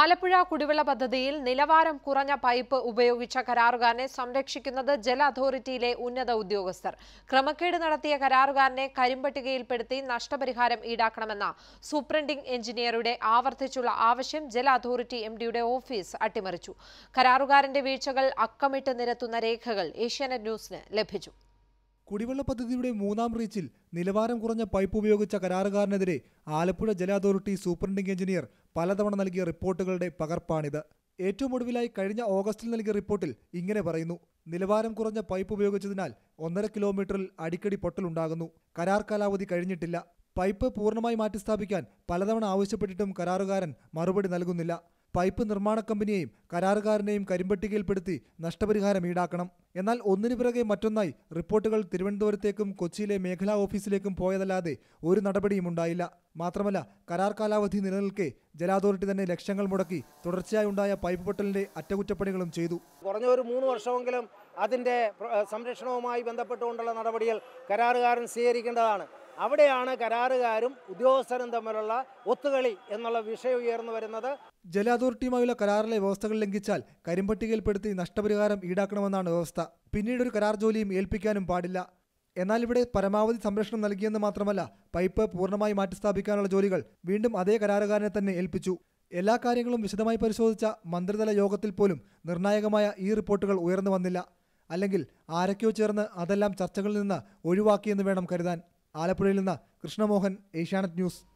ആലപ്പുഴ കുടിവെള്ള പദ്ധതിയിൽ നിലവാരം കുറഞ്ഞ പൈപ്പ് ഉപയോഗിച്ച കരാറുകാരനെ സംരക്ഷിക്കുന്നത് ജല അതോറിറ്റിയിലെ ഉന്നത ഉദ്യോഗസ്ഥർ ക്രമക്കേട് നടത്തിയ കരാറുകാരനെ കരിമ്പട്ടികയിൽപ്പെടുത്തി നഷ്ടപരിഹാരം ഈടാക്കണമെന്ന സൂപ്രണ്ടിംഗ് എഞ്ചിനീയറുടെ ആവർത്തിച്ചുള്ള ആവശ്യം ജല അതോറിറ്റി എം ഡിയുടെ ഓഫീസ് അട്ടിമറിച്ചു കരാറുകാരന്റെ വീഴ്ചകൾ അക്കമിട്ട് നിരത്തുന്ന രേഖകൾ ഏഷ്യാനെറ്റ് ന്യൂസിന് ലഭിച്ചു കുടിവെള്ള പദ്ധതിയുടെ മൂന്നാം റീച്ചിൽ നിലവാരം കുറഞ്ഞ പൈപ്പ് ഉപയോഗിച്ച കരാറുകാരനെതിരെ ആലപ്പുഴ ജല അതോറിറ്റി സൂപ്രണ്ടിംഗ് എഞ്ചിനീയർ പലതവണ നൽകിയ റിപ്പോർട്ടുകളുടെ പകർപ്പാണിത് ഏറ്റവും ഒടുവിലായി കഴിഞ്ഞ ഓഗസ്റ്റിൽ നൽകിയ റിപ്പോർട്ടിൽ ഇങ്ങനെ പറയുന്നു നിലവാരം കുറഞ്ഞ പൈപ്പ് ഉപയോഗിച്ചതിനാൽ ഒന്നര കിലോമീറ്ററിൽ അടിക്കടി പൊട്ടലുണ്ടാകുന്നു കരാർ കാലാവധി കഴിഞ്ഞിട്ടില്ല പൈപ്പ് പൂർണ്ണമായി മാറ്റിസ്ഥാപിക്കാൻ പലതവണ ആവശ്യപ്പെട്ടിട്ടും കരാറുകാരൻ മറുപടി നൽകുന്നില്ല പൈപ്പ് നിർമ്മാണ കമ്പനിയെയും കരാറുകാരനെയും കരിമ്പട്ടികയിൽപ്പെടുത്തി നഷ്ടപരിഹാരം ഈടാക്കണം എന്നാൽ ഒന്നിനു പിറകെ മറ്റൊന്നായി റിപ്പോർട്ടുകൾ തിരുവനന്തപുരത്തേക്കും കൊച്ചിയിലെ മേഖലാ ഓഫീസിലേക്കും പോയതല്ലാതെ ഒരു നടപടിയും ഉണ്ടായില്ല മാത്രമല്ല കരാർ കാലാവധി നിലനിൽക്കെ ജല അതോറിറ്റി തന്നെ ലക്ഷങ്ങൾ മുടക്കി തുടർച്ചയായി ഉണ്ടായ പൈപ്പ് പൊട്ടലിന്റെ അറ്റകുറ്റപ്പണികളും ചെയ്തു കുറഞ്ഞ ഒരു മൂന്ന് വർഷമെങ്കിലും അതിൻ്റെ പ്ര- ഏഹ് സംരക്ഷണവുമായി ബന്ധപ്പെട്ടുകൊണ്ടുള്ള നടപടികൾ കരാറുകാരൻ സ്വീകരിക്കേണ്ടതാണ് അവിടെയാണ് കരാറുകാരും ഉദ്യോഗസ്ഥരും തമ്മിലുള്ള ഒത്തുകളി എന്നുള്ള വിഷയം ഉയർന്നു വരുന്നത് ജല അതോറിറ്റിയുമായുള്ള കരാറിലെ വ്യവസ്ഥകൾ ലംഘിച്ചാൽ കരിമ്പട്ടികയിൽപ്പെടുത്തി നഷ്ടപരിഹാരം ഈടാക്കണമെന്നാണ് വ്യവസ്ഥ പിന്നീട് ഒരു കരാർ ജോലിയും ഏൽപ്പിക്കാനും പാടില്ല എന്നാൽ ഇവിടെ പരമാവധി സംരക്ഷണം നൽകിയെന്ന് മാത്രമല്ല പൈപ്പ് പൂർണ്ണമായി മാറ്റിസ്ഥാപിക്കാനുള്ള ജോലികൾ വീണ്ടും അതേ കരാറുകാരനെ തന്നെ ഏൽപ്പിച്ചു എല്ലാ കാര്യങ്ങളും വിശദമായി പരിശോധിച്ച മന്ത്രിതല യോഗത്തിൽ പോലും നിർണായകമായ ഈ റിപ്പോർട്ടുകൾ ഉയർന്നു വന്നില്ല അല്ലെങ്കിൽ ആരൊക്കെയോ ചേർന്ന് അതെല്ലാം ചർച്ചകളിൽ നിന്ന് ഒഴിവാക്കിയെന്ന് വേണം കരുതാൻ ആലപ്പുഴയിൽ നിന്ന് കൃഷ്ണമോഹൻ ഏഷ്യാനെറ്റ് ന്യൂസ്